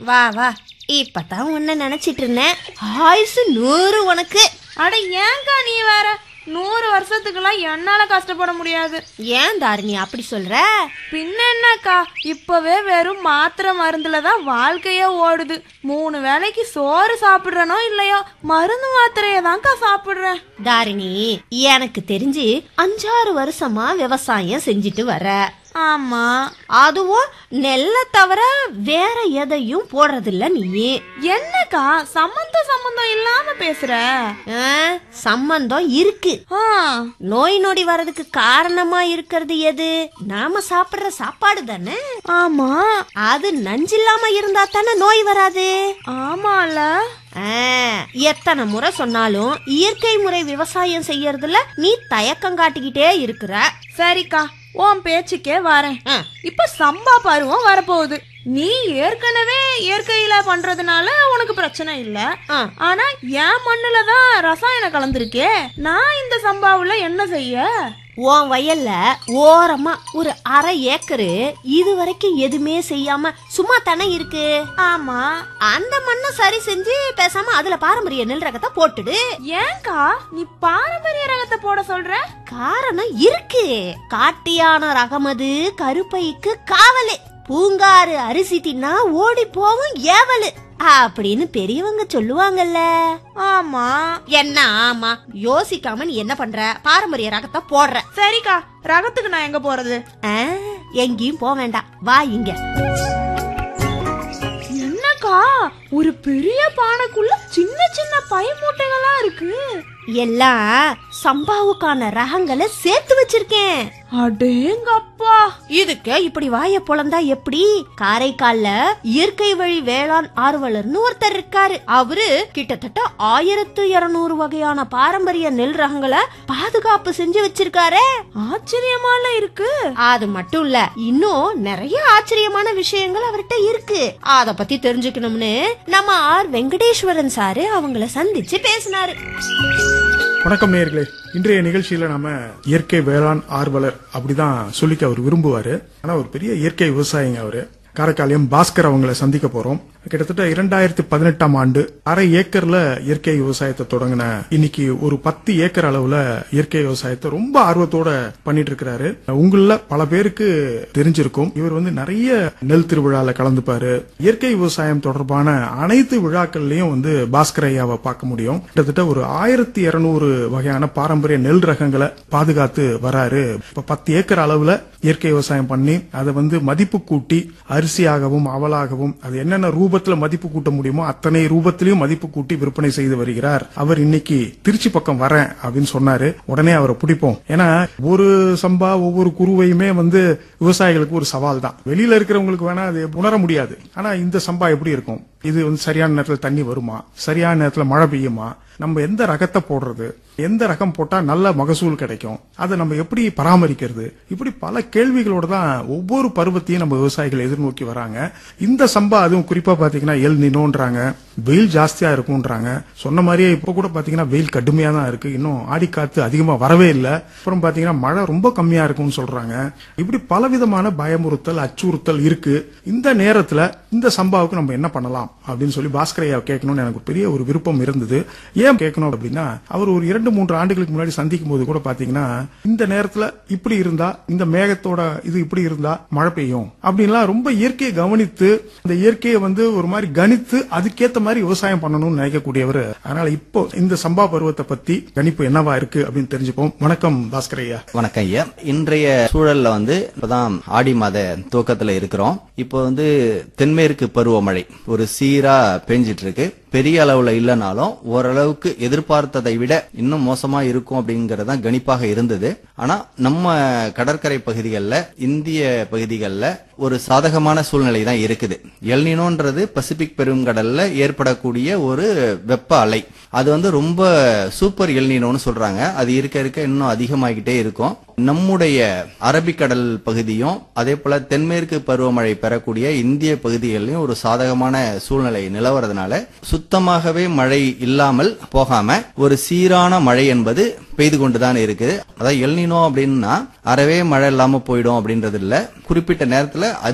வா வா இப்பதான் உன்னை நினைச்சிட்டு இருந்தேன் ஆயுசு நூறு உனக்கு அட ஏங்கா நீ வேற நூறு வருஷத்துக்குலாம் என்னால கஷ்டப்பட முடியாது ஏன் தாரிணி அப்படி சொல்ற பின்ன என்னக்கா இப்பவே வெறும் மாத்திரை மருந்துல தான் வாழ்க்கையே ஓடுது மூணு வேளைக்கு சோறு சாப்பிடுறனோ இல்லையோ மருந்து மாத்திரையை தான்க்கா சாப்பிடுறேன் தாரிணி எனக்கு தெரிஞ்சு அஞ்சாறு வருஷமா விவசாயம் செஞ்சுட்டு வர ஆமா அதுவும் நெல்லை தவிர வேற எதையும் போடுறதில்ல நீ என்னக்கா சம்மந்தம் சம்மந்தம் இல்லாம பேசுற ஆ, சம்பந்தம் இருக்கு ஆ, நோய் நொடி வர்றதுக்கு காரணமா இருக்கிறது எது நாம சாப்பிடுற சாப்பாடு தானே ஆமா அது நஞ்சில்லாம இருந்தா தானே நோய் வராது ஆமால ஆ, எத்தனை முறை சொன்னாலும் இயற்கை முறை விவசாயம் செய்யறதுல நீ தயக்கம் காட்டிக்கிட்டே இருக்கிற சரிக்கா உன் பேச்சுக்கே வரேன் ஆ, இப்ப சம்பா பருவம் வரப்போகுது நீ ஏற்கனவே இயற்கையில பண்றதுனால உனக்கு பிரச்சனை இல்ல ஆ. ஆனா என் மண்ணுல தான் ரசாயனம் கலந்துருக்கே நான் இந்த சம்பாவுல என்ன செய்ய உன் வயல்ல ஓரமா ஒரு அரை ஏக்கரு இது வரைக்கும் எதுவுமே செய்யாம சும்மா தானே இருக்கு ஆமா அந்த மண்ணை சரி செஞ்சு பேசாம அதுல பாரம்பரிய நெல் ரகத்தை போட்டுடு ஏன்க்கா நீ பாரம்பரிய ரகத்தை போட சொல்ற காரணம் இருக்கு காட்டியான ரகமது கருப்பைக்கு காவலு பூங்காறு அரிசி தின்னா ஓடி போகும் ஏவலு அப்படின்னு பெரியவங்க சொல்லுவாங்கல்ல ஆமா என்ன ஆமா யோசிக்காம நீ என்ன பண்ற பாரம்பரிய ரகத்தை போடுற சரிக்கா ரகத்துக்கு நான் எங்க போறது ஆ, எங்கேயும் போக வேண்டாம் வா இங்க என்னக்கா ஒரு பெரிய பானைக்குள்ள சின்ன சின்ன பை மூட்டைகளா இருக்கு எல்லாம் சம்பாவுக்கான ரகங்களை சேர்த்து வச்சிருக்கேன் அடேங்கப்பா இதுக்கு இப்படி வாய பொழந்தா எப்படி காரைக்கால்ல இயற்கை வழி வேளாண் ஆர்வலர்னு ஒருத்தர் இருக்காரு அவரு கிட்டத்தட்ட ஆயிரத்து இருநூறு வகையான பாரம்பரிய நெல் ரகங்களை பாதுகாப்பு செஞ்சு வச்சிருக்காரே ஆச்சரியமால இருக்கு அது மட்டும் இல்ல இன்னும் நிறைய ஆச்சரியமான விஷயங்கள் அவர்கிட்ட இருக்கு அத பத்தி தெரிஞ்சுக்கணும்னு நம்ம ஆர் வெங்கடேஸ்வரன் சாரு அவங்கள சந்திச்சு பேசினாரு வணக்கம் நேயர்களே இன்றைய நிகழ்ச்சியில நாம இயற்கை வேளாண் ஆர்வலர் அப்படிதான் சொல்லிக்க அவர் விரும்புவாரு ஆனா ஒரு பெரிய இயற்கை விவசாயிங்க அவரு காரைக்காலியம் பாஸ்கர் அவங்கள சந்திக்க போறோம் கிட்டத்தட்ட இரண்டாயிரத்தி பதினெட்டாம் ஆண்டு அரை ஏக்கர்ல இயற்கை விவசாயத்தை தொடங்கின இன்னைக்கு ஒரு பத்து ஏக்கர் அளவுல இயற்கை விவசாயத்தை ரொம்ப ஆர்வத்தோட பண்ணிட்டு இருக்கிறாரு உங்கள பல பேருக்கு தெரிஞ்சிருக்கும் இவர் வந்து நிறைய நெல் திருவிழால கலந்துப்பாரு இயற்கை விவசாயம் தொடர்பான அனைத்து விழாக்கள்லயும் வந்து பாஸ்கர் ஐயாவை பார்க்க முடியும் கிட்டத்தட்ட ஒரு ஆயிரத்தி இருநூறு வகையான பாரம்பரிய நெல் ரகங்களை பாதுகாத்து வராரு இப்ப பத்து ஏக்கர் அளவுல இயற்கை விவசாயம் பண்ணி அதை வந்து மதிப்பு கூட்டி அரிசியாகவும் அவலாகவும் அது என்னென்ன ரூபத்துல மதிப்பு கூட்ட முடியுமோ அத்தனை ரூபத்திலையும் மதிப்பு கூட்டி விற்பனை செய்து வருகிறார் அவர் இன்னைக்கு திருச்சி பக்கம் வரேன் அப்படின்னு சொன்னாரு உடனே அவரை பிடிப்போம் ஏன்னா ஒரு சம்பா ஒவ்வொரு குருவையுமே வந்து விவசாயிகளுக்கு ஒரு சவால் தான் வெளியில இருக்கிறவங்களுக்கு வேணா அது உணர முடியாது ஆனா இந்த சம்பா எப்படி இருக்கும் இது வந்து சரியான நேரத்துல தண்ணி வருமா சரியான நேரத்துல மழை பெய்யுமா நம்ம எந்த ரகத்தை போடுறது எந்த ரகம் போட்டா நல்ல மகசூல் கிடைக்கும் அதை நம்ம எப்படி பராமரிக்கிறது இப்படி பல கேள்விகளோட தான் ஒவ்வொரு பருவத்தையும் நம்ம விவசாயிகள் எதிர்நோக்கி வராங்க இந்த சம்பா அதுவும் குறிப்பா பாத்தீங்கன்னா எல் நினோன்றாங்க வெயில் ஜாஸ்தியா இருக்கும்ன்றாங்க சொன்ன மாதிரியே இப்ப கூட பாத்தீங்கன்னா வெயில் கடுமையா தான் இருக்கு இன்னும் ஆடிக்காத்து அதிகமா வரவே இல்லை அப்புறம் பாத்தீங்கன்னா மழை ரொம்ப கம்மியா இருக்கும்னு சொல்றாங்க இப்படி பலவிதமான பயமுறுத்தல் அச்சுறுத்தல் இருக்கு இந்த நேரத்துல இந்த சம்பாவுக்கு நம்ம என்ன பண்ணலாம் அப்படின்னு சொல்லி பாஸ்கரையா கேட்கணும்னு எனக்கு ஒரு பெரிய ஒரு விருப்பம் இருந்தது ஏன் கேட்கணும் அப்படின்னா அவர் ஒரு இரண்டு மூன்று ஆண்டுகளுக்கு முன்னாடி சந்திக்கும் போது கூட பாத்தீங்கன்னா இந்த நேரத்துல இப்படி இருந்தா இந்த மேகத்தோட இது இப்படி இருந்தா மழை பெய்யும் அப்படின்லாம் ரொம்ப இயற்கையை கவனித்து இந்த இயற்கையை வந்து ஒரு மாதிரி கணித்து அதுக்கேத்த மாதிரி விவசாயம் பண்ணணும்னு நினைக்கக்கூடியவர் அதனால இப்போ இந்த சம்பா பருவத்தை பத்தி கணிப்பு என்னவா இருக்கு அப்படின்னு தெரிஞ்சுப்போம் வணக்கம் பாஸ்கரையா வணக்கம் ஐயா இன்றைய சூழல்ல வந்து இப்பதான் ஆடி மாத துவக்கத்துல இருக்கிறோம் இப்போ வந்து தென்மேற்கு பருவமழை ஒரு சீரா பெஞ்சிட்டு இருக்கு பெரிய அளவுல இல்லைனாலும் ஓரளவுக்கு எதிர்பார்த்ததை விட இன்னும் மோசமா இருக்கும் அப்படிங்கறது தான் கணிப்பாக இருந்தது ஆனா நம்ம கடற்கரை பகுதிகளில் இந்திய பகுதிகளில் ஒரு சாதகமான சூழ்நிலை தான் இருக்குது எல்னினோன்றது பசிபிக் பெருங்கடல்ல ஏற்படக்கூடிய ஒரு வெப்ப அலை அது வந்து ரொம்ப சூப்பர் எல்னினோன்னு சொல்றாங்க அது இருக்க இருக்க இன்னும் அதிகமாகிட்டே இருக்கும் நம்முடைய அரபிக்கடல் பகுதியும் அதே போல தென்மேற்கு பருவமழை பெறக்கூடிய இந்திய பகுதிகளிலும் ஒரு சாதகமான சூழ்நிலை நிலவறதுனால சுத்தமாகவே மழை இல்லாமல் போகாம ஒரு சீரான மழை என்பது பெய்து கொண்டுதான் இருக்குது அதாவது எல்னினோ அப்படின்னா அறவே மழை இல்லாம போயிடும் அப்படின்றது இல்ல குறிப்பிட்ட நேரத்துல